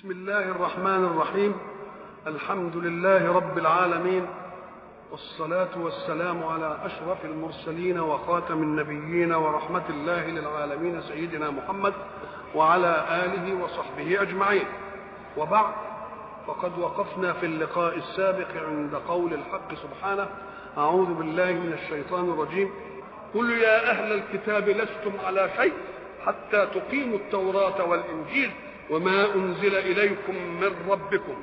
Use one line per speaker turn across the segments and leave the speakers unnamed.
بسم الله الرحمن الرحيم الحمد لله رب العالمين والصلاة والسلام على أشرف المرسلين وخاتم النبيين ورحمة الله للعالمين سيدنا محمد وعلى آله وصحبه أجمعين وبعد فقد وقفنا في اللقاء السابق عند قول الحق سبحانه أعوذ بالله من الشيطان الرجيم قل يا أهل الكتاب لستم على شيء حتى تقيموا التوراة والإنجيل وما أنزل إليكم من ربكم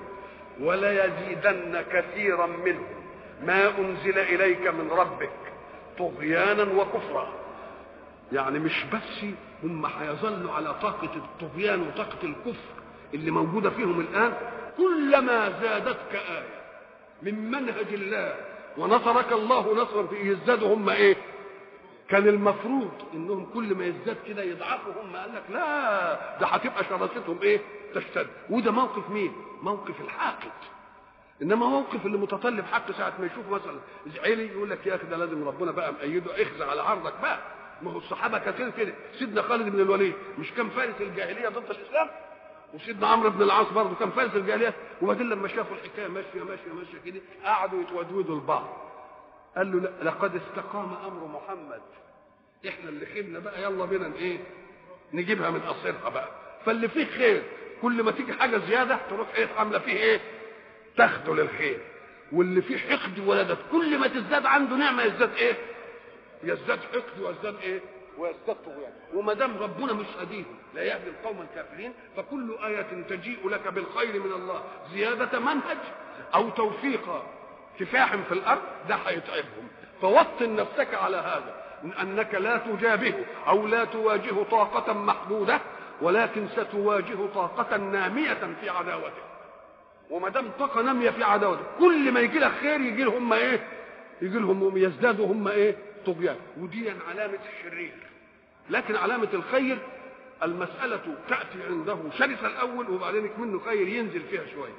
وليزيدن كثيرا منهم ما أنزل إليك من ربك طغيانا وكفرا يعني مش بس هم هيظلوا على طاقة الطغيان وطاقة الكفر اللي موجودة فيهم الآن كلما زادتك آية من منهج الله ونصرك الله نصرا فيه يزدادوا هم ايه كان المفروض انهم كل ما يزداد كده يضعفوا هم قال لك لا ده هتبقى شراستهم ايه تشتد وده موقف مين موقف الحاقد انما موقف اللي متطلب حق ساعه ما يشوف مثلا زعلي يقول لك يا اخي ده لازم ربنا بقى مأيده اخزى على عرضك بقى ما هو الصحابه كتير كده سيدنا خالد بن الوليد مش كان فارس الجاهليه ضد الاسلام وسيدنا عمرو بن العاص برضه كان فارس الجاهليه وبعدين لما شافوا الحكايه ماشيه ماشيه ماشيه كده قعدوا يتودودوا لبعض قال له لا لقد استقام امر محمد احنا اللي خيبنا بقى يلا بينا ايه نجيبها من قصيرها بقى فاللي فيه خير كل ما تيجي حاجه زياده تروح ايه عامله فيه ايه تاخده للخير واللي فيه حقد ولدت كل ما تزداد عنده نعمه يزداد ايه يزداد حقد ويزداد ايه ويزداد طغيان وما دام ربنا مش هديه لا يهدي القوم الكافرين فكل آية تجيء لك بالخير من الله زيادة منهج أو توفيق كفاح في الأرض ده هيتعبهم فوطن نفسك على هذا من أنك لا تجابه أو لا تواجه طاقة محدودة ولكن ستواجه طاقة نامية في عداوته وما دام طاقة نامية في عداوته كل ما يجي لك خير يجي لهم ايه؟ يجي لهم يزدادوا هم ايه؟ طغيان ودي علامة الشرير لكن علامة الخير المسألة تأتي عنده شرسة الأول وبعدين منه خير ينزل فيها شوية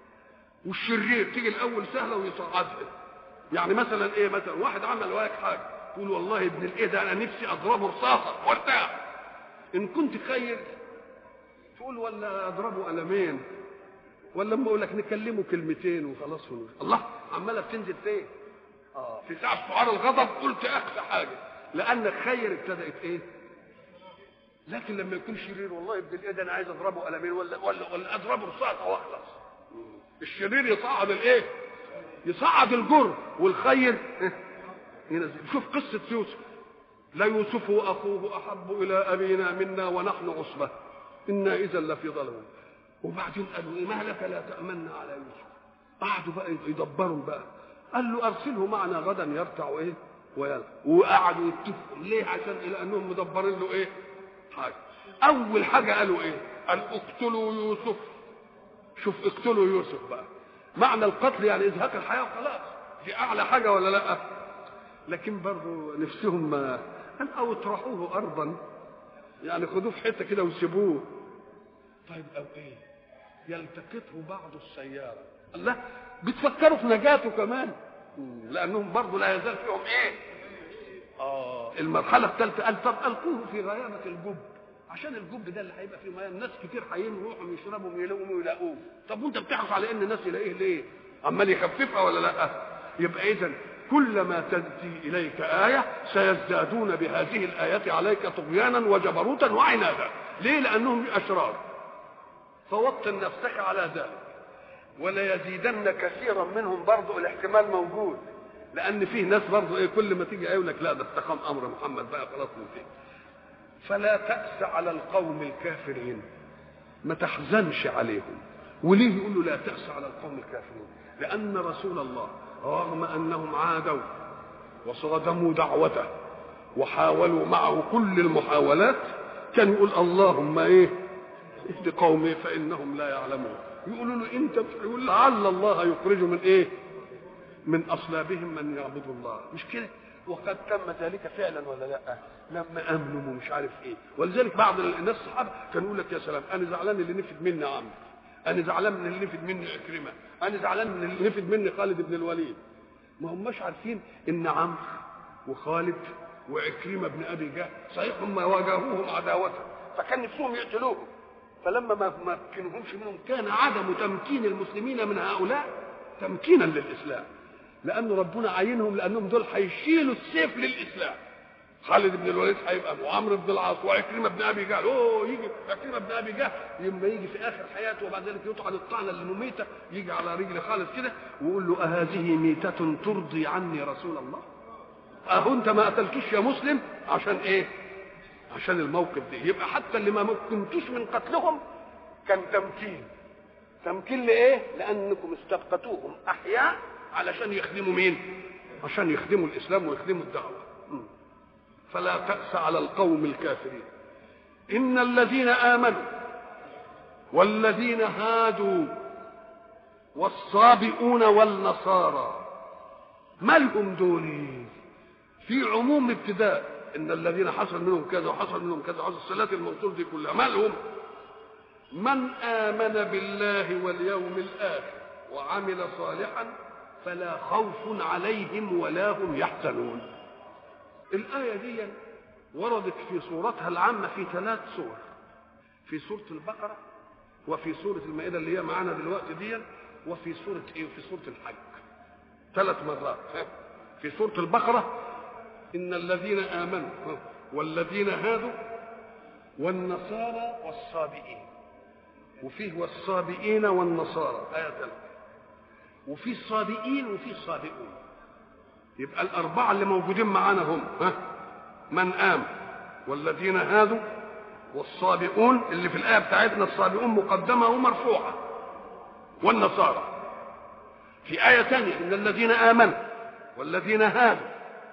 والشرير تيجي الأول سهلة ويصعدها يعني مثلا إيه مثلا واحد عمل وياك حاجة تقول والله ابن الإيه ده أنا نفسي أضربه رصاصة وارتاح إن كنت خير تقول ولا أضربه قلمين ولا اما اقول لك نكلمه كلمتين وخلاص ونقول. الله عماله بتنزل فين؟ اه في ساعه سعار الغضب قلت اخفى حاجه لان الخير ابتدات ايه؟ لكن لما يكون شرير والله ابن الايه ده انا عايز اضربه قلمين ولا ولا ولا اضربه رصاصه واخلص الشرير يصعد الايه؟ يصعد الجر والخير ينزل شوف قصه يوسف لا يوسف واخوه احب الى ابينا منا ونحن عصبه انا اذا لفي ضلال وبعدين قالوا ايه ما لك لا تامنا على يوسف قعدوا بقى يدبروا بقى قال له ارسله معنا غدا يرتع ايه ويلا وقعدوا يتفقوا ليه عشان الى انهم مدبرين له ايه حاجه اول حاجه قالوا ايه قال اقتلوا يوسف شوف اقتلوا يوسف بقى معنى القتل يعني ازهاق الحياه وخلاص دي اعلى حاجه ولا لا لكن برضه نفسهم ما قال او اطرحوه ارضا يعني خدوه في حته كده وسيبوه طيب او ايه يلتقطه بعض السياره الله بتفكروا في نجاته كمان لانهم برضه لا يزال فيهم ايه اه المرحله الثالثه قال طب القوه في غيابه الجب عشان الجب ده اللي هيبقى فيه ميه الناس كتير هيروحوا يشربوا ويلاقوه ويلاقوه طب وانت بتحرص على ان الناس يلاقيه ليه عمال يخففها ولا لا يبقى اذا كلما تأتي إليك آية سيزدادون بهذه الآيات عليك طغيانا وجبروتا وعنادا ليه لأنهم أشرار فوطن نفسك على ذلك ولا يزيدن كثيرا منهم برضه الاحتمال موجود لان فيه ناس برضه ايه كل ما تيجي يقول لك لا ده استقام امر محمد بقى خلاص ننتهي فلا تأس على القوم الكافرين ما تحزنش عليهم وليه يقول له لا تأس على القوم الكافرين لأن رسول الله رغم أنهم عادوا وصادموا دعوته وحاولوا معه كل المحاولات كان يقول اللهم ايه اهد قومي فانهم لا يعلمون يقولوا له انت يقول لعل الله يخرج من ايه من اصلابهم من يعبد الله مش كده وقد تم ذلك فعلا ولا لا لما امنوا ومش عارف ايه ولذلك بعض الناس الصحابه كان يقول لك يا سلام انا زعلان اللي نفد مني عمرو انا زعلان من اللي نفد مني عكرمه انا زعلان من اللي نفد مني خالد بن الوليد ما هماش عارفين ان عمرو وخالد وعكرمه بن ابي جهل صحيح هم واجهوهم عداوه فكان نفسهم يقتلوهم فلما ما مكنهمش منهم كان عدم تمكين المسلمين من هؤلاء تمكينا للاسلام لان ربنا عينهم لانهم دول هيشيلوا السيف للاسلام خالد بن الوليد هيبقى وعمرو بن العاص وعكرمه بن ابي جهل اوه يجي عكرمه بن ابي جهل لما يجي في اخر حياته وبعد ذلك يطعن الطعنه المميته يجي على رجل خالد كده ويقول له اهذه ميته ترضي عني رسول الله؟ اهو انت ما قتلتوش يا مسلم عشان ايه؟ عشان الموقف ده يبقى حتى اللي ما مكنتوش من قتلهم كان تمكين تمكين لايه؟ لانكم استبقتوهم احياء علشان يخدموا مين؟ عشان يخدموا الاسلام ويخدموا الدعوه فلا تأس على القوم الكافرين إن الذين آمنوا والذين هادوا والصابئون والنصارى مالهم دول في عموم ابتداء ان الذين حصل منهم كذا وحصل منهم كذا وحصل الصلاه الموصول دي كلها مالهم من امن بالله واليوم الاخر وعمل صالحا فلا خوف عليهم ولا هم يحزنون الآية دي وردت في صورتها العامة في ثلاث صور في سورة البقرة وفي سورة المائدة اللي هي معانا دلوقتي دي وفي سورة ايه وفي سورة الحج ثلاث مرات في سورة البقرة إن الذين آمنوا والذين هادوا والنصارى والصابئين وفيه والصابئين والنصارى آية ثلاثة وفي الصابئين وفي الصابئون يبقى الأربعة اللي موجودين معانا هم ها من آمن والذين هادوا والصابئون اللي في الآية بتاعتنا الصابئون مقدمة ومرفوعة والنصارى في آية ثانية إن الذين آمنوا والذين هادوا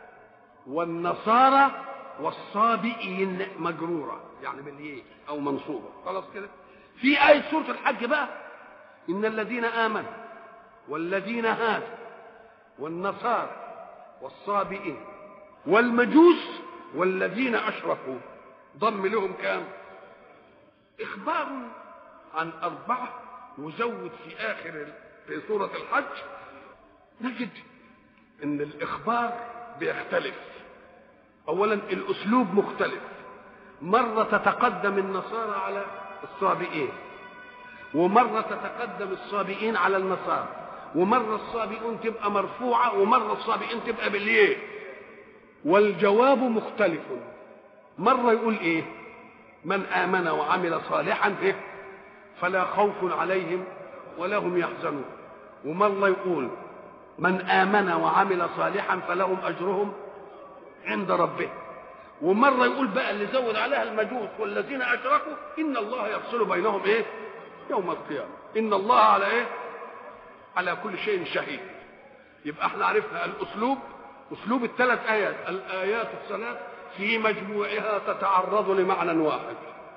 والنصارى والصابئين مجرورة يعني بالياء أو منصوبة خلاص كده في آية سورة الحج بقى إن الذين آمنوا والذين هادوا والنصارى والصابئين والمجوس والذين أشركوا ضم لهم كام إخبار عن أربعة وزود في آخر في سورة الحج نجد إن الإخبار بيختلف أولا الأسلوب مختلف مرة تتقدم النصارى على الصابئين ومرة تتقدم الصابئين على النصارى ومرة الصابئون تبقى مرفوعة ومرة الصابئين تبقى بالياء والجواب مختلف مرة يقول ايه من آمن وعمل صالحا إيه؟ فلا خوف عليهم ولا هم يحزنون ومرة يقول من آمن وعمل صالحا فلهم أجرهم عند ربه ومرة يقول بقى اللي زود عليها المجوس والذين أشركوا إن الله يفصل بينهم إيه يوم القيامة إن الله على إيه على كل شيء شهيد يبقى احنا عرفنا الأسلوب أسلوب الثلاث آيات الآيات الثلاث في مجموعها تتعرض لمعنى واحد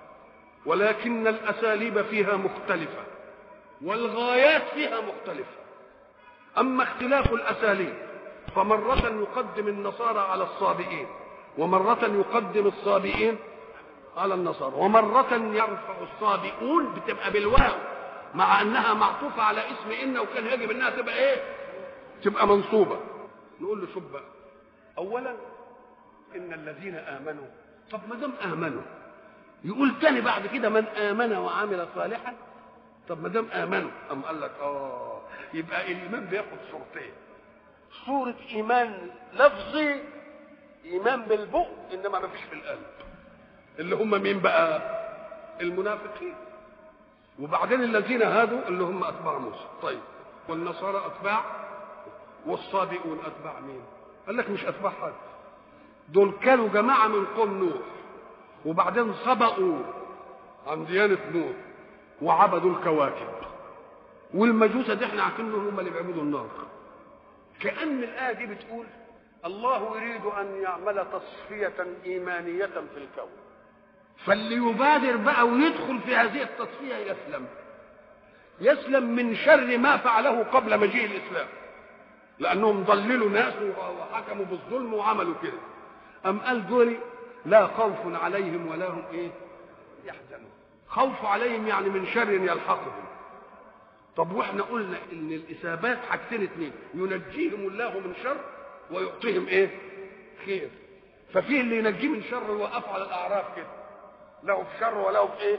ولكن الأساليب فيها مختلفة والغايات فيها مختلفة أما اختلاف الأساليب فمرة يقدم النصارى على الصابئين ومرة يقدم الصابئين على النصارى ومرة يرفع الصابئون بتبقى بالواو مع أنها معطوفة على اسم إن وكان يجب أنها تبقى إيه؟ تبقى منصوبة نقول له شوف بقى أولا إن الذين آمنوا طب ما دام آمنوا يقول تاني بعد كده من آمن وعمل صالحا طب ما دام آمنوا أم قال لك آه يبقى الإيمان بياخد صورتين صورة إيمان لفظي إيمان بالبق إنما ما فيش في القلب اللي هم مين بقى المنافقين وبعدين الذين هادوا اللي هم أتباع موسى طيب والنصارى أتباع والصابئون أتباع مين قال لك مش أتباع حد دول كانوا جماعة من قوم نوح وبعدين سبقوا عن ديانة نوح وعبدوا الكواكب والمجوسة دي احنا عارفين انهم هم اللي بيعبدوا النار كأن الآية دي بتقول الله يريد أن يعمل تصفية إيمانية في الكون فاللي يبادر بقى ويدخل في هذه التصفية يسلم يسلم من شر ما فعله قبل مجيء الإسلام لأنهم ضللوا ناس وحكموا بالظلم وعملوا كده أم قال دول لا خوف عليهم ولا هم إيه يحزنون خوف عليهم يعني من شر يلحقهم طب واحنا قلنا ان الاثابات حاجتين اتنين ينجيهم الله من شر ويعطيهم ايه خير ففيه اللي ينجيه من شر ويوقفه على الاعراف كده له في شر وله في ايه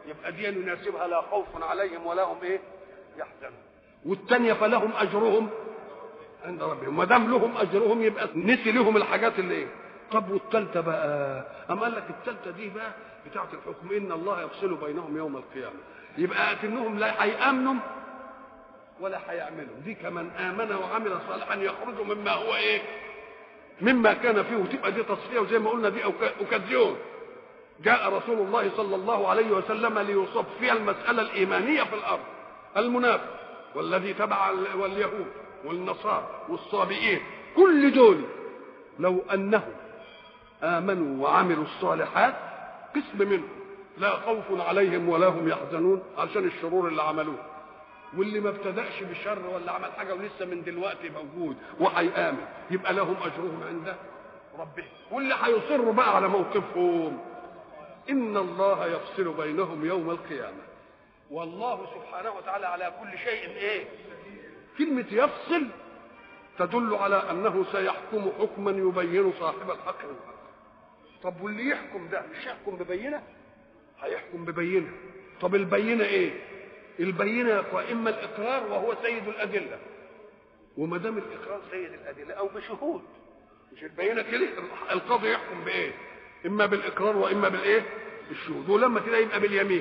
يبقى دي يناسبها لا خوف عليهم ولا هم ايه يحزنون والثانيه فلهم اجرهم عند ربهم ما دام لهم اجرهم يبقى نسي لهم الحاجات اللي ايه طب والثالثه بقى اما قال لك الثالثه دي بقى بتاعه الحكم ان الله يفصل بينهم يوم القيامه يبقى اكنهم لا هيامنوا ولا هيعملوا دي كمن امن وعمل صالحا يخرج مما هو ايه مما كان فيه وتبقى دي تصفيه وزي ما قلنا دي اوكازيون جاء رسول الله صلى الله عليه وسلم ليصفي المساله الايمانيه في الارض المنافق والذي تبع واليهود والنصارى والصابئين كل دول لو انهم امنوا وعملوا الصالحات قسم منهم لا خوف عليهم ولا هم يحزنون عشان الشرور اللي عملوه واللي ما ابتدأش بشر ولا عمل حاجه ولسه من دلوقتي موجود وهيآمن يبقى لهم اجرهم عند ربهم واللي هيصروا بقى على موقفهم ان الله يفصل بينهم يوم القيامه والله سبحانه وتعالى على كل شيء ايه كلمه يفصل تدل على انه سيحكم حكما يبين صاحب الحق والحق طب واللي يحكم ده مش يحكم ببينه هيحكم ببينه طب البينه ايه البينه يا اخوة اما الاقرار وهو سيد الادله وما دام الاقرار سيد الادله او بشهود مش البينه كده القاضي يحكم بايه اما بالاقرار واما بالايه بالشهود ولما كده يبقى باليمين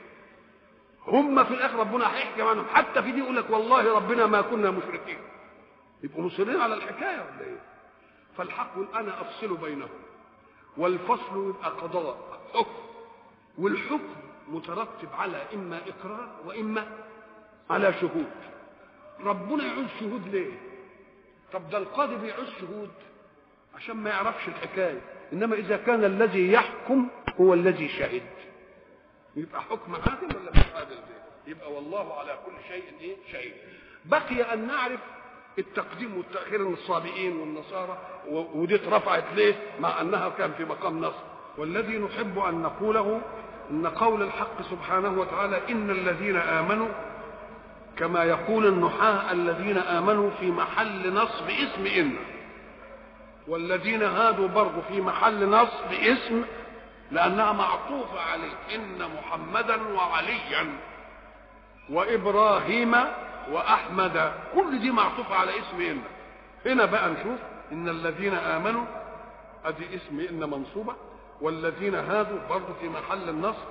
هم في الاخر ربنا هيحكم عنهم حتى في دي يقول لك والله ربنا ما كنا مشركين يبقوا مصرين على الحكايه ولا ايه فالحق انا افصل بينهم والفصل يبقى قضاء حكم والحكم مترتب على اما اقرار واما على شهود ربنا يعوز شهود ليه طب ده القاضي بيعوز شهود عشان ما يعرفش الحكايه انما اذا كان الذي يحكم هو الذي شهد يبقى حكم عادل ولا مش عادل ده يبقى والله على كل شيء ايه شهيد بقي ان نعرف التقديم والتاخير من الصابئين والنصارى ودي اترفعت ليه مع انها كان في مقام نصر والذي نحب ان نقوله ان قول الحق سبحانه وتعالى ان الذين امنوا كما يقول النحاة الذين امنوا في محل نصب اسم ان والذين هادوا برضه في محل نصب اسم لانها معطوفه عليه ان محمدا وعليا وابراهيم واحمد كل دي معطوفه على اسم ان هنا بقى نشوف ان الذين امنوا ادي اسم ان منصوبه والذين هادوا برضه في محل النصر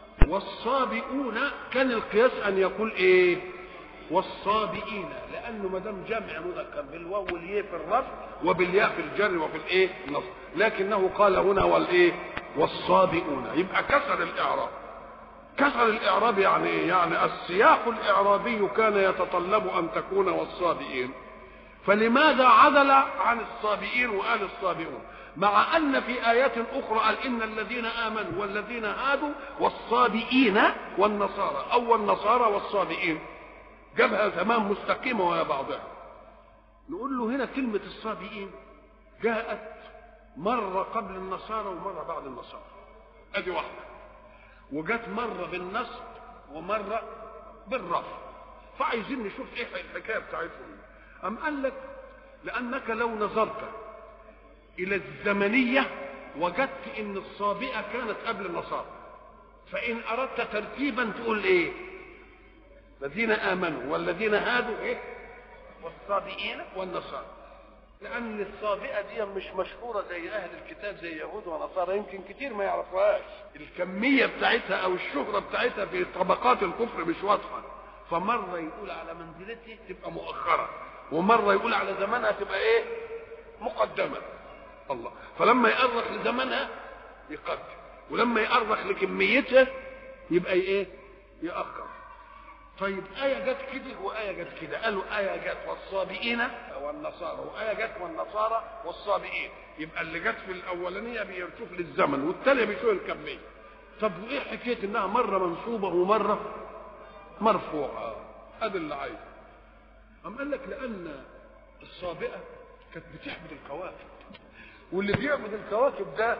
والصابئون كان القياس ان يقول ايه والصابئين لانه ما دام جمع مذكر بالواو والياء في الرفع وبالياء في الجر وفي الايه النصر لكنه قال هنا والايه والصابئون يبقى كسر الاعراب كسر الاعراب يعني ايه يعني السياق الاعرابي كان يتطلب ان تكون والصابئين فلماذا عدل عن الصابئين وقال الصابئون مع ان في ايات اخرى قال ان الذين امنوا والذين هادوا والصابئين والنصارى او النصارى والصابئين جابها تمام مستقيمه ويا بعضها نقول له هنا كلمه الصابئين جاءت مره قبل النصارى ومره بعد النصارى ادي واحده وجت مره بالنصب ومره بالرفع فعايزين نشوف ايه الحكايه بتاعتهم ام قال لك لانك لو نظرت الى الزمنيه وجدت ان الصابئه كانت قبل النصارى فان اردت ترتيبا تقول ايه الذين امنوا والذين هادوا ايه والصابئين والنصارى لان الصابئه دي مش مشهوره زي اهل الكتاب زي يهود ونصارى يمكن كتير ما يعرفوهاش الكميه بتاعتها او الشهره بتاعتها في طبقات الكفر مش واضحه فمره يقول على منزلته تبقى مؤخره ومره يقول على زمانها تبقى ايه مقدمه الله فلما يأرخ لزمانها يقدم ولما يأرخ لكميتها يبقى ايه يأخر طيب آية جت كده وآية جت كده قالوا آية جت والصابئين والنصارى وآية جت والنصارى والصابئين يبقى اللي جت في الأولانية بيشوف للزمن والثانية بيشوف الكمية طب وإيه حكاية إنها مرة منصوبة ومرة مرفوعة هذا اللي عايزه أم قال لك لأن الصابئة كانت بتحمد الكواكب واللي بيعبد الكواكب ده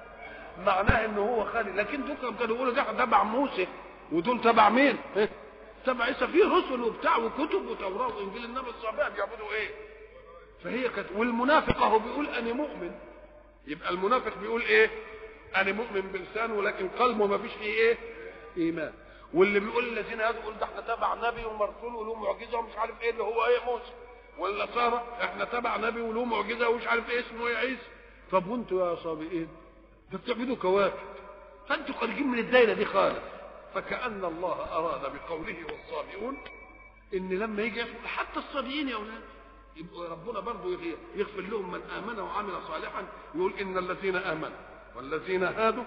معناه ان هو خالي لكن دول كانوا يقولوا ده تبع موسى ودول تبع مين؟ تبع عيسى فيه رسل وبتاع وكتب وتوراه وانجيل انما الصعباء بيعبدوا ايه؟ فهي كانت والمنافق اهو بيقول انا مؤمن يبقى المنافق بيقول ايه؟ انا مؤمن بلسانه ولكن قلبه ما فيش فيه ايه؟ ايمان واللي بيقول الذين هادوا يقول ده احنا تبع نبي ومرسول وله معجزه ومش عارف ايه اللي هو ايه موسى والنصارى احنا تبع نبي وله معجزه ومش عارف ايه اسمه ايه عيسى طب وانتوا يا صابئين ده بتعبدوا كواكب فانتوا خارجين من الدايره دي خالص فكأن الله أراد بقوله والصابئون إن لما يجي يفعل حتى الصابئين يا أولاد يبقى ربنا برضه يغفر لهم من آمن وعمل صالحا يقول إن الذين آمنوا والذين هادوا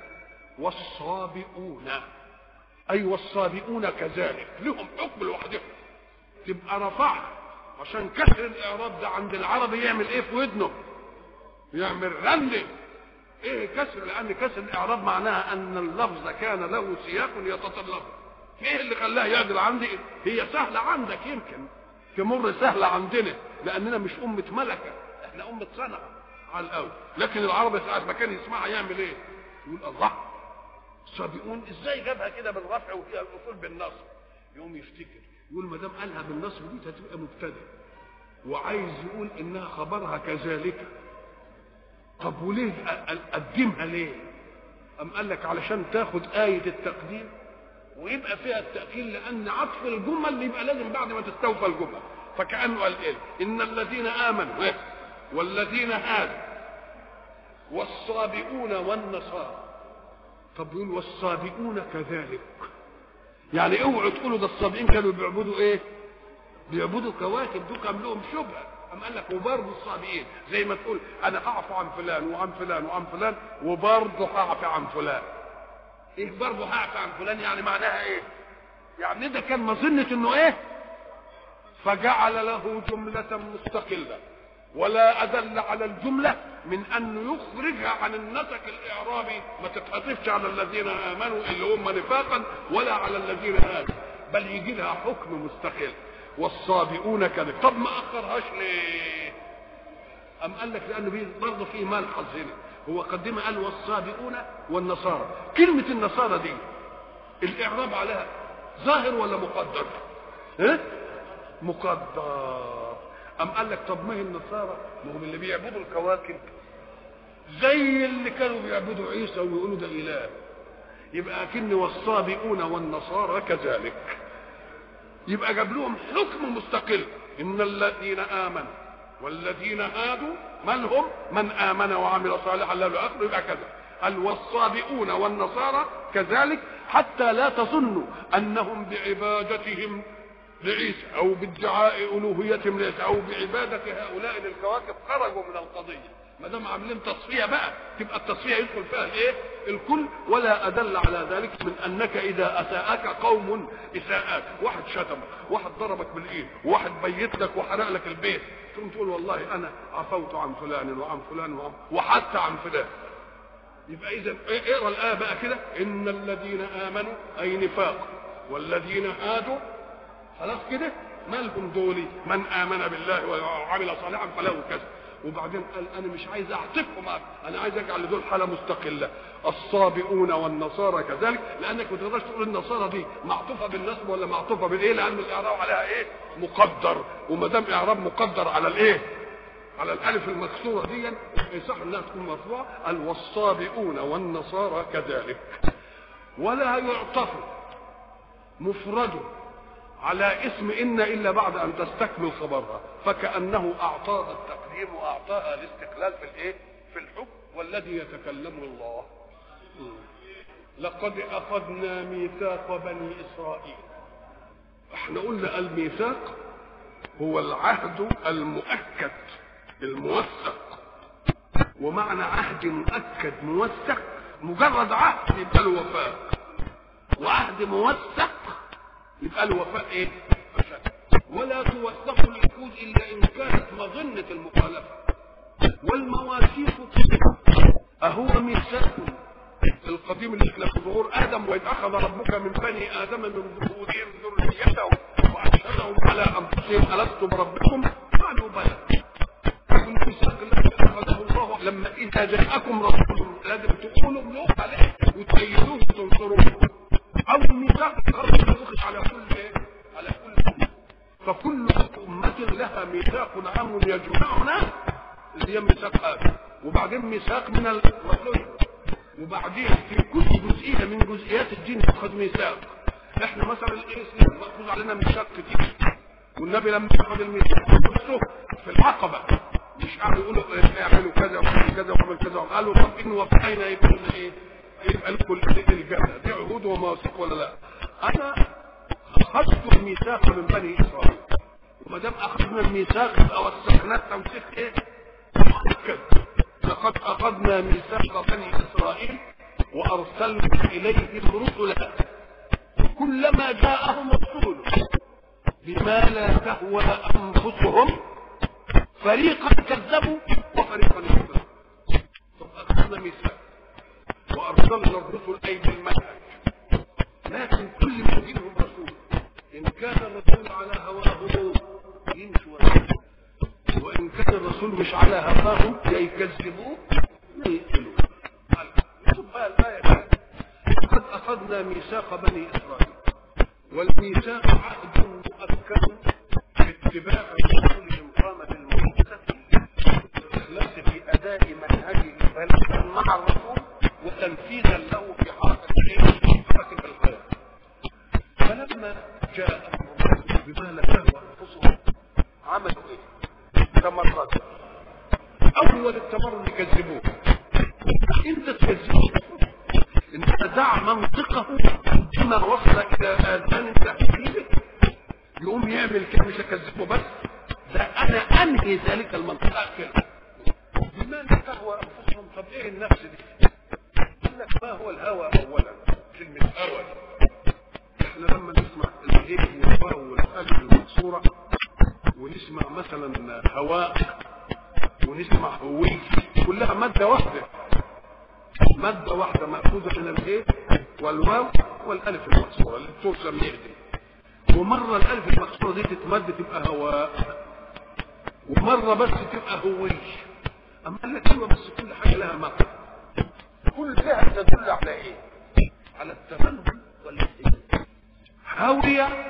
والصابئون أي والصابئون كذلك لهم حكم لوحدهم تبقى رفعها عشان كسر الإعراب ده عند العربي يعمل إيه في ودنه يعمل رنة ايه كسر لان كسر الاعراب معناها ان اللفظ كان له سياق يتطلبه ايه اللي خلاه يعدل عندي هي سهله عندك يمكن تمر سهله عندنا لاننا مش امه ملكه احنا امه صنعه على الاول لكن العرب ساعه ما كان يسمعها يعمل ايه يقول الله سابقون ازاي جابها كده بالرفع وفيها الاصول بالنصب يقوم يفتكر يقول ما دام قالها بالنصب دي هتبقى مبتدا وعايز يقول انها خبرها كذلك طب وليه قدمها ليه أم قال لك علشان تاخد آية التقديم ويبقى فيها التأكيد لأن عطف الجمل يبقى لازم بعد ما تستوفى الجمل فكأنه قال إيه إن الذين آمنوا والذين هادوا والصابئون والنصارى طب يقول والصابئون كذلك يعني اوعوا تقولوا ده الصابئين كانوا بيعبدوا ايه بيعبدوا كواكب دول كان لهم شبهه أم قال لك وبرضه الصابئين زي ما تقول أنا هعفو عن فلان وعن فلان وعن فلان وبرضه هعفو عن فلان إيه برضه هعفو عن فلان يعني معناها إيه؟ يعني ده كان مظنة إنه إيه؟ فجعل له جملة مستقلة ولا أدل على الجملة من أنه يخرجها عن النسق الإعرابي ما تتحطفش على الذين آمنوا اللي هم نفاقا ولا على الذين هادوا بل يجي لها حكم مستقل والصابئون كذب طب ما اخرهاش ليه ام قال لك لانه برضه في ملحظ هنا هو قدم قال والصابئون والنصارى كلمه النصارى دي الاعراب عليها ظاهر ولا مقدر ها مقدر ام قال لك طب ما هي النصارى ما هم اللي بيعبدوا الكواكب زي اللي كانوا بيعبدوا عيسى ويقولوا ده اله يبقى اكن والصابئون والنصارى كذلك يبقى جاب لهم حكم مستقل ان الذين امنوا والذين هادوا من هم من امن وعمل صالحا لا اخره يبقى كذا قال والصابئون والنصارى كذلك حتى لا تظنوا انهم بعبادتهم لعيسى او بادعاء الوهيتهم لعيسى او بعباده هؤلاء للكواكب خرجوا من القضيه ما دام عاملين تصفيه بقى تبقى التصفيه يدخل فيها الايه؟ الكل ولا ادل على ذلك من انك اذا اساءك قوم اساءات، واحد شتمك، واحد ضربك بالايد، واحد بيت لك وحرق لك البيت، تقوم تقول والله انا عفوت عن فلان وعن فلان وعن وحتى عن فلان. يبقى اذا اقرا الايه بقى كده ان الذين امنوا اي نفاق والذين هادوا خلاص كده مالهم دولي من امن بالله وعمل صالحا فله كذا وبعدين قال انا مش عايز اعطفهم انا عايز اجعل لدول حاله مستقله الصابئون والنصارى كذلك لانك ما تقدرش تقول النصارى دي معطوفه بالنصب ولا معطوفه بالايه لان الاعراب عليها ايه مقدر وما دام اعراب مقدر على الايه على الالف المكسوره دي يصح انها تكون مرفوعه قال والصابئون والنصارى كذلك ولا يعطف مفرد على اسم ان الا بعد ان تستكمل خبرها فكانه اعطاها التقديم واعطاها الاستقلال في الايه في الحكم والذي يتكلم الله لقد اخذنا ميثاق بني اسرائيل احنا قلنا الميثاق هو العهد المؤكد الموثق ومعنى عهد مؤكد موثق مجرد عهد يبقى له وفاء وعهد موثق يبقى الوفاء ايه ولا توثق العقود الا ان كانت مظنه المخالفه والمواثيق اهو ميثاق القديم اللي احنا في ظهور ادم واذ اخذ ربك من بني ادم من ظهورهم ذريتهم واشهدهم على انفسهم الست بربكم قالوا بلى الميثاق الذي اخذه الله لما اذا جاءكم رسول لازم تقولوا له عليه وتأيدوه وتنصروه او الميثاق يؤخذ على كل ايه؟ على كل أمة فكل أمة لها ميثاق عام يجمعنا اللي هي ميثاق آدم وبعدين ميثاق من الرسل وبعدين في كل جزئيه من جزئيات الدين ياخذ ميثاق احنا مثلا الاسلام ماخوذ علينا ميثاق كتير والنبي لما اخذ الميثاق نفسه في العقبه مش قاعد يقولوا إيه اعملوا كذا وعملوا كذا وعملوا كذا قالوا طب ان وفقنا يكون ايه يبقى لكم الجنه دي عهود ومواثيق ولا لا انا اخذت الميثاق من بني اسرائيل وما دام اخذنا الميثاق يبقى وثقنا التوثيق ايه مؤكد لقد اخذنا ميثاق بني اسرائيل وارسلنا اليهم رسلا كلما جاءهم رسول بما لا تهوى انفسهم فريقا كذبوا وفريقا يكذبون طب اخذنا ميثاق وارسلنا الرسل اي بالمنهج لكن كل ما يجيهم رسول ان كان الرسول على هواه يمشي وراه وان كان الرسول مش على هواه يا يكذبوه يا يقتلوه شوف بقى الايه قد اخذنا ميثاق بني اسرائيل والميثاق عهد مؤكد باتباع رسولهم قامت المؤسسه بالاخلاص في اداء منهجه بل مع الرسول وتنفيذا له في حركه حركه الحياه فلما جاء الرسول بما لا تهوى انفسهم عملوا ايه؟ تمرد اول التمرد يكذبوه انت تكذبه انت دع منطقه بما وصل الى اذان تحديده يقوم يعمل كده مش اكذبه بس ده انا انهي ذلك المنطقه كده بما لا تهوى انفسهم طب ايه النفس دي؟ يقول لك ما هو الهوى اولا كلمه هوى احنا لما نسمع الايه والواو والالف المكسوره ونسمع مثلا هواء ونسمع هوي كلها ماده واحده ماده واحده ماخوذه من الايه والواو والالف المكسوره اللي بترسم يهدي ومره الالف المكسوره دي تتمد تبقى هواء ومره بس تبقى هوي اما قال لك ايوه بس كل حاجه لها معنى كل فئه تدل على ايه على التمنن والاهتمام هاوية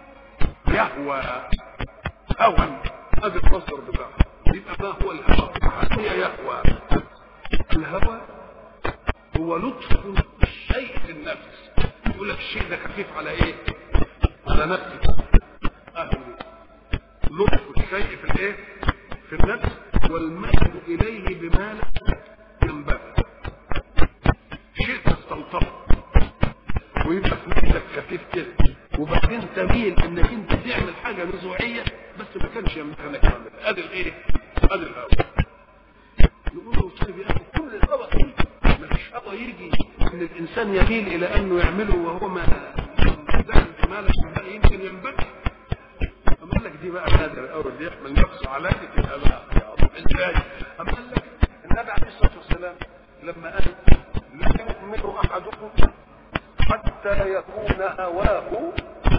يهوى هوى هذا المصدر بتاعه يبقى ما هو الهوى هاوية يهوى الهوى هو لطف الشيء في النفس يقول لك الشيء ده خفيف على ايه على نفسك اهوي لطف الشيء في الايه في النفس والميل اليه بما لا ينبغي شيء تستلطفه ويبقى في نفسك خفيف كده وبعدين تميل انك انت تعمل حاجه نزوعيه بس ما كانش يمكنك تعملها ادي الايه؟ ادي الهوى نقول له طيب يا اخي كل الهوى ما فيش هوى يجي ان الانسان يميل الى انه يعمله وهو ما ده مالك يمكن ينبغي اما قال لك دي بقى نادر قوي اللي يحمل نفسه على تبقى بقى يا رب ازاي؟ اما قال لك النبي عليه الصلاه والسلام لما قال لا يؤمن احدكم حتى يكون هواه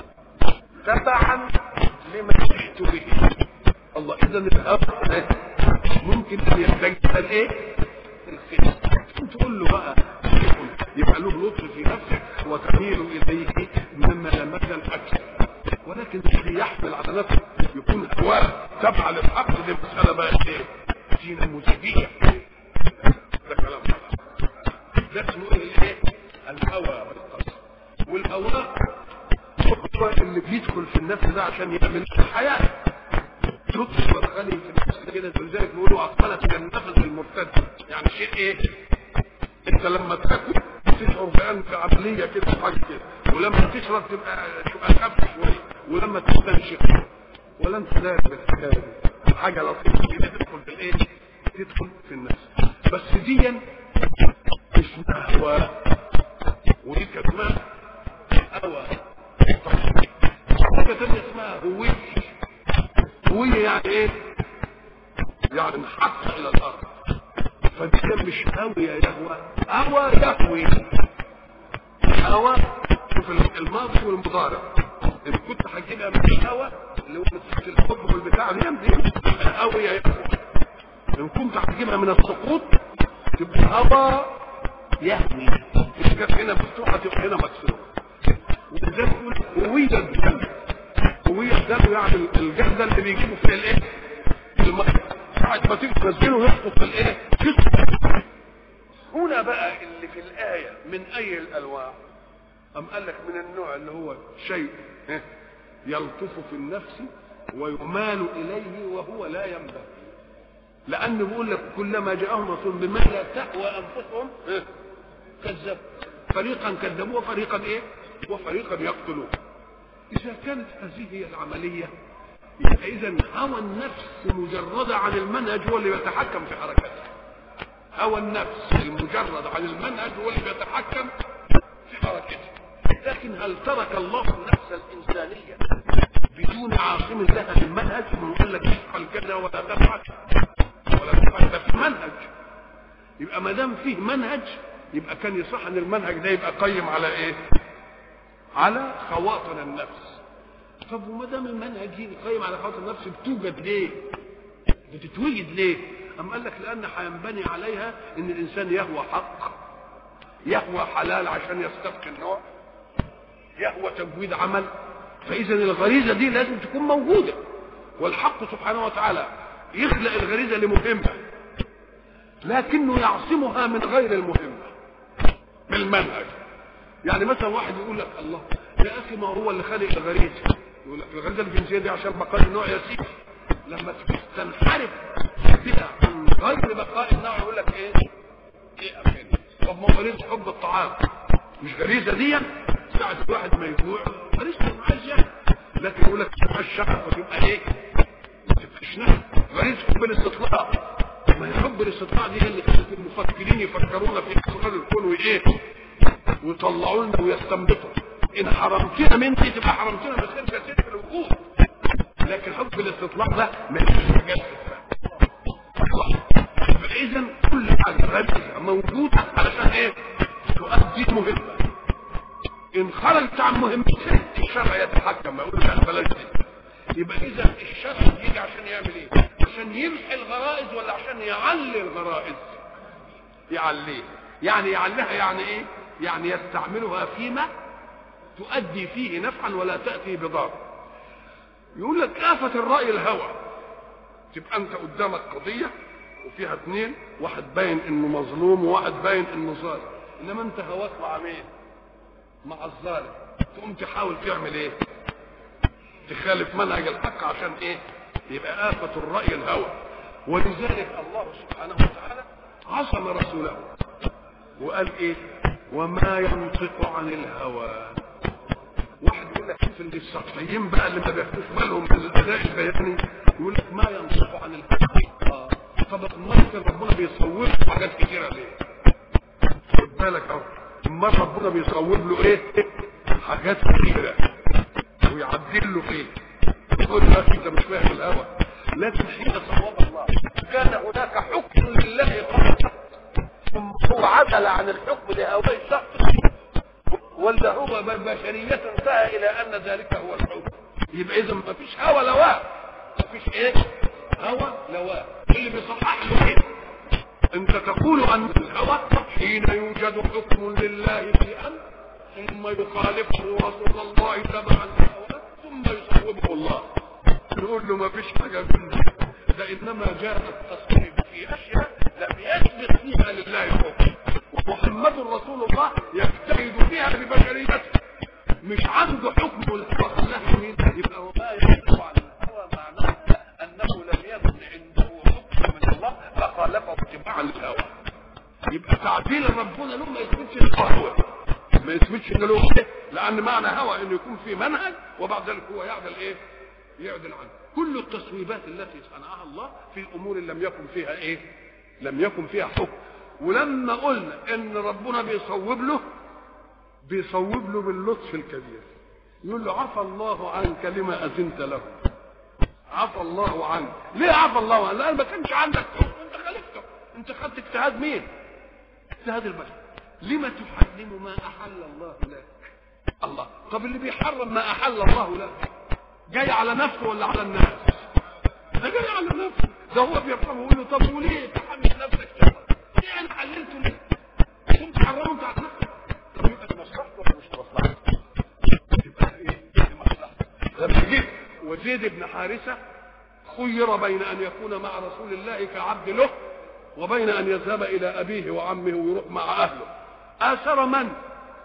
تبعا لما جئت به الله اذا الهوى ممكن ان يستجد الايه الخير تقول له بقى يبقى له لطف في نفسك وتميل اليه مما لمد الاكثر ولكن اللي يحمل على نفسه يكون هواه تبع للحق دي مساله بقى ايه دين المزيديه ده كلام ده اسمه ايه الهوى بالقصد والهواء هو اللي بيدخل في النفس ده عشان يعمل الحياة لطف ودخلي في النفس كده ولذلك بيقولوا عقلة من النفس المرتد يعني شيء ايه انت لما تاكل تشعر بأنك عملية كده حاجة كده ولما تشرب تبقى تبقى خف شوية ولما تستنشق ولا انت داير بالحكاية دي حاجة لطيفة كده تدخل في الايه تدخل في النفس بس ديا اسمها هواء ودي كمان هوى حاجة تانية اسمها هوية هوية يعني ايه؟ يعني انحط الى الارض فدي مش هوية يهوى هوى يهوي هوى شوف الماضي والمضارع ان كنت هتجيبها من الهوى اللي هو مسكت الحب والبتاع دي دي هوية يهوى ان كنت هتجيبها من السقوط تبقى هوى يهوي مش كانت هنا مفتوحه تبقى هنا مكسوره وزي ما تقول هوية الدم هوية الدم يعني الجهد اللي بيجيبه في الايه؟ في الميه ساعة ما تيجي تنزله يسقط في الايه؟ يسقط هنا بقى اللي في الآية من أي الأنواع أم قال لك من النوع اللي هو شيء يلطف في النفس ويمال إليه وهو لا ينبغي لأنه بيقول لك كلما جاءهم رسول بما لا تهوى أنفسهم كذبوا فريقا كذبوا وفريقا إيه وفريقا يقتلون إذا كانت هذه هي العملية يبقى إذا هوى النفس مجردة عن المنهج هو اللي بيتحكم في حركتها هوى النفس المجرد عن المنهج هو اللي بيتحكم في حركتها لكن هل ترك الله النفس الإنسانية بدون عاصم لها في المنهج من يقول لك افعل كذا ولا تفعل ولا تفعل ده في منهج يبقى ما دام فيه منهج يبقى كان يصح ان المنهج ده يبقى قيم على ايه؟ على خواطر النفس طب وما دام المنهج قيم على خواطر النفس بتوجد ليه؟ بتتوجد ليه؟ أم قال لك لأن هينبني عليها إن الإنسان يهوى حق يهوى حلال عشان يستبقي النوع يهوى تجويد عمل فإذا الغريزة دي لازم تكون موجودة والحق سبحانه وتعالى يخلق الغريزة لمهمة لكنه يعصمها من غير المهمة بالمنهج يعني مثلا واحد يقول لك الله يا أخي ما هو اللي خلق الغريزة يقول لك الغريزة الجنسية دي عشان بقاء النوع يسير لما تنحرف بها عن غير بقاء النوع يقول لك ايه؟ ايه أفين طب ما غريزة حب الطعام مش غريزة دي ساعة الواحد ما يجوع غريزة ما عايز ياكل لكن يقول لك تبقى الشهوة فتبقى ايه؟ ما تبقاش نهي غريزة حب الاستطلاع ما هي حب الاستطلاع دي هي اللي خلت المفكرين يفكرونا في اسرار الكون وايه؟ ويطلعوا لنا ويستنبطوا ان حرمتنا من دي تبقى حرمتنا من خير كثير في الوجود لكن حب الاستطلاع ده ما يجيش حاجات فاذا كل حاجه غريزه موجوده علشان ايه؟ تؤدي مهمه ان خرجت عن مهمتها الشرع يتحكم ما يقول لا بلاش دي يبقى اذا الشرع يجي عشان يعمل ايه؟ عشان يمحي الغرائز ولا عشان يعلي الغرائز؟ يعليه يعني يعليها يعني ايه؟ يعني يستعملها فيما تؤدي فيه نفعا ولا تأتي بضار يقول لك آفة الرأي الهوى تبقى أنت قدامك قضية وفيها اثنين واحد باين انه مظلوم وواحد باين انه ظالم انما انت هواك مع مين مع الظالم تقوم تحاول تعمل ايه تخالف منهج الحق عشان ايه يبقى آفة الرأي الهوى ولذلك الله سبحانه وتعالى عصم رسوله وقال ايه وما ينطق عن الهوى واحد يقول لك شوف اللي السطحيين بقى اللي ما بياخدوش بالهم من الاداء البياني يقول لك ما ينطق عن الهوى اه طب ممكن ربنا بيصور حاجات كتيره ليه خد بالك اهو امال ربنا بيصور له ايه حاجات كتيره ويعدل له فيه يقول له انت مش فاهم الهوى لكن حين صواب الله كان هناك حكم لله قبل ثم هو عدل عن الحكم لهؤلاء الشخص ولا هو بشرية انتهى إلى أن ذلك هو الحكم يبقى إذا ما فيش هوى لواء ما فيش إيه هوى لواء اللي بيصحح له إيه أنت تقول أن الهوى حين يوجد حكم لله في أمر ثم يخالفه رسول الله تبعا لهواه ثم يصوبه الله نقول له ما فيش حاجة من ده ده إنما جاء التصويب في أشياء لم يثبت فيها لله حكم محمد رسول الله يجتهد فيها ببشريته مش عنده حكم الهوى خلاه مين يبقى وما ينطق عن الهوى معناه انه لم يكن عنده حكم من الله فخالفه اتباعا للهوى يبقى تعديل ربنا له ما يثبتش الهوى ما يثبتش ان له ايه لان معنى هوى انه يكون في منهج وبعد ذلك هو يعدل ايه يعدل عنه كل التصويبات التي صنعها الله في امور لم يكن فيها ايه لم يكن فيها حكم ولما قلنا ان ربنا بيصوب له بيصوب له باللطف الكبير يقول له عفى الله عنك لما اذنت له عفى الله عنك ليه عفى الله عنك لان ما كانش عندك حكم انت خالفته انت خدت اجتهاد مين اجتهاد البشر لما تحرم ما احل الله لك الله طب اللي بيحرم ما احل الله لك جاي على نفسه ولا على الناس ده جاي على نفسه ده هو بيفهم ويقول له طب وليه تحمل نفسك شر ليه انا حللته ليه كنت حرمه انت على نفسك طب يبقى دي مصلحته ولا مش مصلحته يبقى ايه دي مصلحته لما جه وزيد بن حارثه خير بين ان يكون مع رسول الله كعبد له وبين ان يذهب الى ابيه وعمه ويروح مع اهله اثر من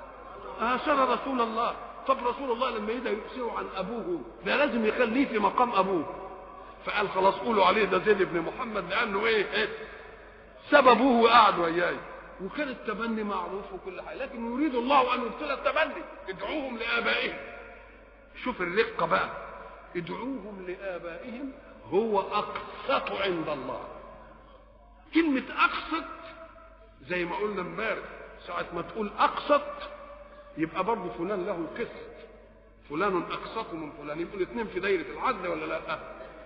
اثر رسول الله طب رسول الله لما يدا يؤثره عن ابوه ده لازم يخليه في مقام ابوه فقال خلاص قولوا عليه ده زيد بن محمد لانه ايه, إيه؟ ساب ابوه وقعد وياي وكان التبني معروف وكل حاجه لكن يريد الله ان يبطل التبني ادعوهم لابائهم شوف الرقه بقى ادعوهم لابائهم هو اقسط عند الله كلمه اقسط زي ما قلنا امبارح ساعه ما تقول اقسط يبقى برضه فلان له قسط فلان اقسط من فلان يبقوا الاثنين في دايره العدل ولا لا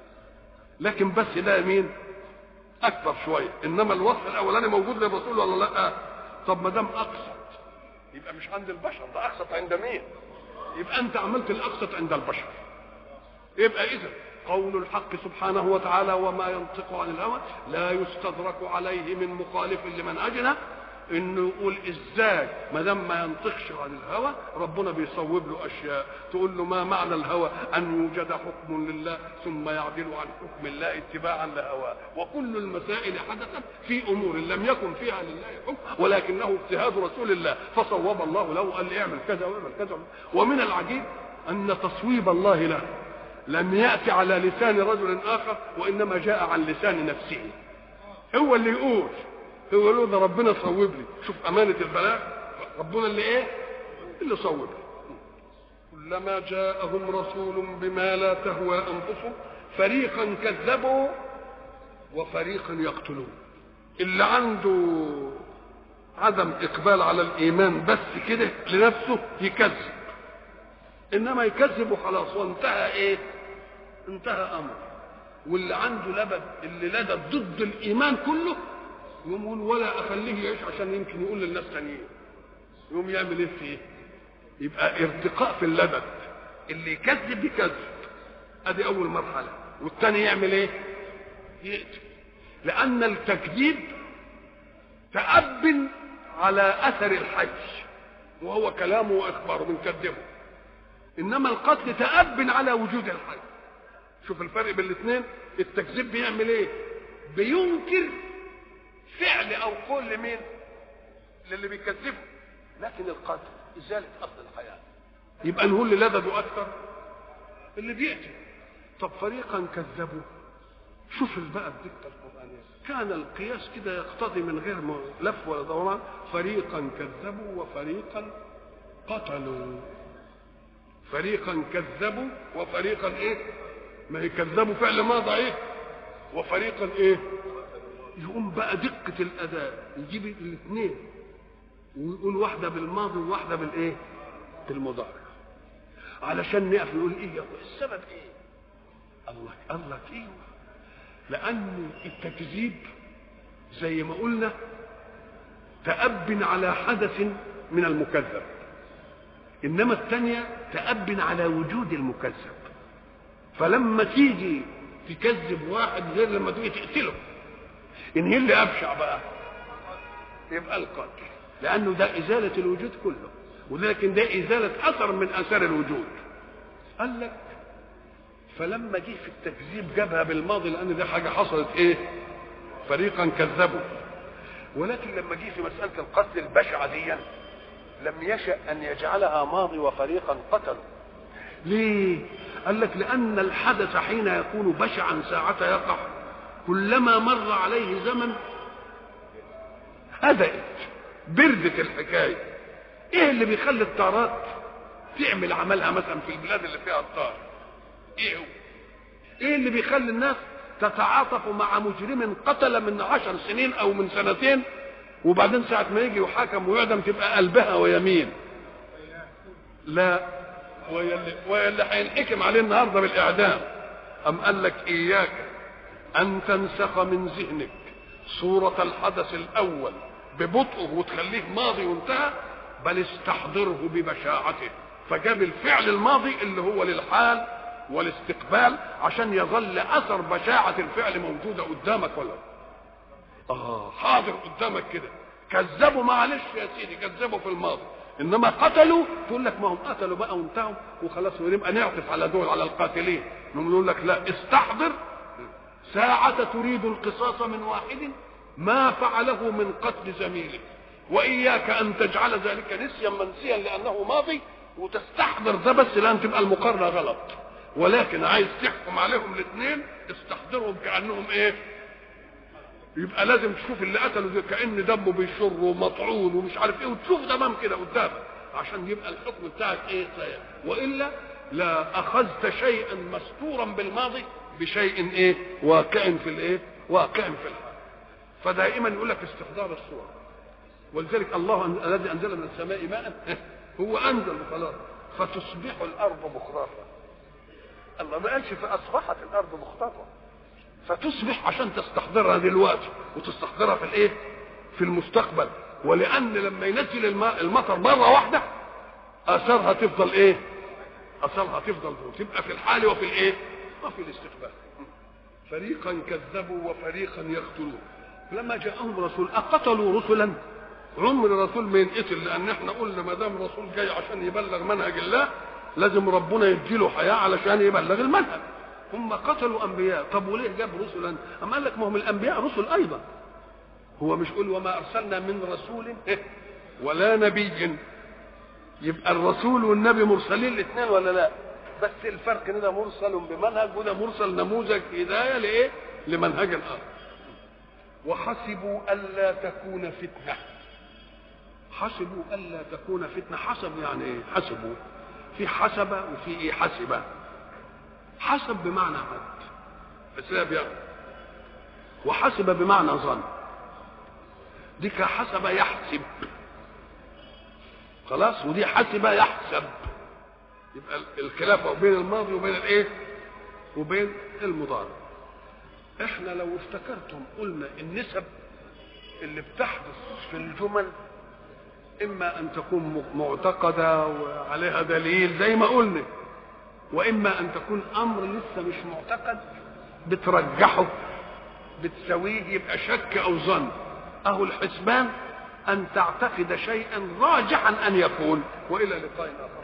لكن بس ده مين اكبر شويه انما الوصف الاولاني موجود للرسول ولا لا طب ما دام اقسط يبقى مش عند البشر ده اقسط عند مين يبقى انت عملت الاقسط عند البشر يبقى اذا قول الحق سبحانه وتعالى وما ينطق عن الهوى لا يستدرك عليه من مخالف لمنهجنا انه يقول ازاي ما دام ما ينطقش عن الهوى ربنا بيصوب له اشياء تقول له ما معنى الهوى ان يوجد حكم لله ثم يعدل عن حكم الله اتباعا لهواه وكل المسائل حدثت في امور لم يكن فيها لله حكم ولكنه اجتهاد رسول الله فصوب الله له قال اعمل كذا واعمل كذا ومن العجيب ان تصويب الله له لم ياتي على لسان رجل اخر وانما جاء عن لسان نفسه هو اللي يقول هو له ده ربنا صوب لي شوف امانه البلاغ ربنا اللي ايه اللي صوب لي كلما جاءهم رسول بما لا تهوى انفسهم فريقا كذبوا وفريقا يقتلون اللي عنده عدم اقبال على الايمان بس كده لنفسه يكذب انما يكذب وخلاص وانتهى ايه انتهى امر واللي عنده لبد اللي لدى ضد الايمان كله يقوم يقول ولا اخليه يعيش عشان يمكن يقول للناس تانيين يقوم يعمل ايه فيه يبقى ارتقاء في اللبد اللي يكذب يكذب ادي اول مرحله والثاني يعمل ايه يقتل لان التكذيب تأب على اثر الحي وهو كلامه واخباره بنكذبه انما القتل تأب على وجود الحي شوف الفرق بين الاثنين التكذيب بيعمل ايه بينكر فعل او قول لمين للي بيكذبه لكن القتل ازاله اصل الحياه يبقى نقول اللي لدده اكثر اللي بيقتل طب فريقا كذبوا شوف بقى الدقه القرانيه كان القياس كده يقتضي من غير لف ولا دوران فريقا كذبوا وفريقا قتلوا فريقا كذبوا وفريقا ايه ما هي كذبوا فعل ماضي ايه وفريقا ايه يقوم بقى دقة الأداء يجيب الاثنين ويقول واحدة بالماضي وواحدة بالإيه؟ بالمضارع علشان نقف نقول إيه السبب إيه؟ الله الله إيه؟ لأن التكذيب زي ما قلنا تأب على حدث من المكذب إنما الثانية تأب على وجود المكذب فلما تيجي تكذب واحد غير لما تيجي تقتله ان هي اللي ابشع بقى يبقى القتل لانه ده ازاله الوجود كله ولكن ده ازاله اثر من اثار الوجود قال لك فلما جه في التكذيب جابها بالماضي لان دي حاجه حصلت ايه فريقا كذبوا ولكن لما جه في مساله القتل البشعه دي لم يشا ان يجعلها ماضي وفريقا قتلوا ليه قال لك لان الحدث حين يكون بشعا ساعه يقع كلما مر عليه زمن هدأت بردت الحكاية ايه اللي بيخلي الطارات تعمل عملها مثلا في البلاد اللي فيها الطار ايه هو ايه اللي بيخلي الناس تتعاطف مع مجرم قتل من عشر سنين او من سنتين وبعدين ساعة ما يجي يحاكم ويعدم تبقى قلبها ويمين لا ويلي, ويلي هينحكم عليه النهارده بالاعدام ام قال لك اياك أن تنسخ من ذهنك صورة الحدث الأول ببطئه وتخليه ماضي وانتهى بل استحضره ببشاعته فجاب الفعل الماضي اللي هو للحال والاستقبال عشان يظل أثر بشاعة الفعل موجودة قدامك ولا آه حاضر قدامك كده كذبوا معلش يا سيدي كذبوا في الماضي انما قتلوا تقول لك ما هم قتلوا بقى وانتهوا وخلاص ونبقى نعطف على دول على القاتلين نقول لك لا استحضر ساعة تريد القصاص من واحد ما فعله من قتل زميله واياك ان تجعل ذلك نسيا منسيا لانه ماضي وتستحضر ده بس لان تبقى المقارنه غلط ولكن عايز تحكم عليهم الاثنين استحضرهم كانهم ايه يبقى لازم تشوف اللي قتله ده كان دمه بيشر ومطعون ومش عارف ايه وتشوف دمام كده قدامك عشان يبقى الحكم بتاعك ايه صحيح والا لا اخذت شيئا مستورا بالماضي بشيء ايه واقع في الايه واقع في الحال فدائما يقول لك استحضار الصور ولذلك الله الذي انزل من السماء ماء هو انزل خلاص فتصبح الارض مخرفه الله ما قالش فاصبحت الارض مخرفه فتصبح عشان تستحضرها دلوقتي وتستحضرها في الايه في المستقبل ولان لما ينزل الماء المطر مره واحده اثارها تفضل ايه اثارها تفضل تبقى في الحال وفي الايه وفي الاستقبال فريقا كذبوا وفريقا يقتلون لما جاءهم رسول اقتلوا رسلا عمر الرسول ما ينقتل لان احنا قلنا ما دام الرسول جاي عشان يبلغ منهج الله لازم ربنا يديله حياه علشان يبلغ المنهج هم قتلوا انبياء طب وليه جاب رسلا اما قال لك ما هم الانبياء رسل ايضا هو مش يقول وما ارسلنا من رسول ولا نبي يبقى الرسول والنبي مرسلين الاثنين ولا لا بس الفرق ان ده مرسل بمنهج وده مرسل نموذج هدايه لايه لمنهج اخر وحسبوا الا تكون فتنه حسبوا الا تكون فتنه حسب يعني ايه حسبوا في حسب وفي ايه حسبه حسب بمعنى حد حساب يعني وحسب بمعنى ظن دي كحسب يحسب خلاص ودي حسب يحسب يبقى الخلاف بين الماضي وبين الايه وبين المضارع احنا لو افتكرتم قلنا النسب اللي بتحدث في الجمل اما ان تكون معتقده وعليها دليل زي ما قلنا واما ان تكون امر لسه مش معتقد بترجحه بتسويه يبقى شك او ظن اهو الحسبان ان تعتقد شيئا راجحا ان يكون والى لقاء اخر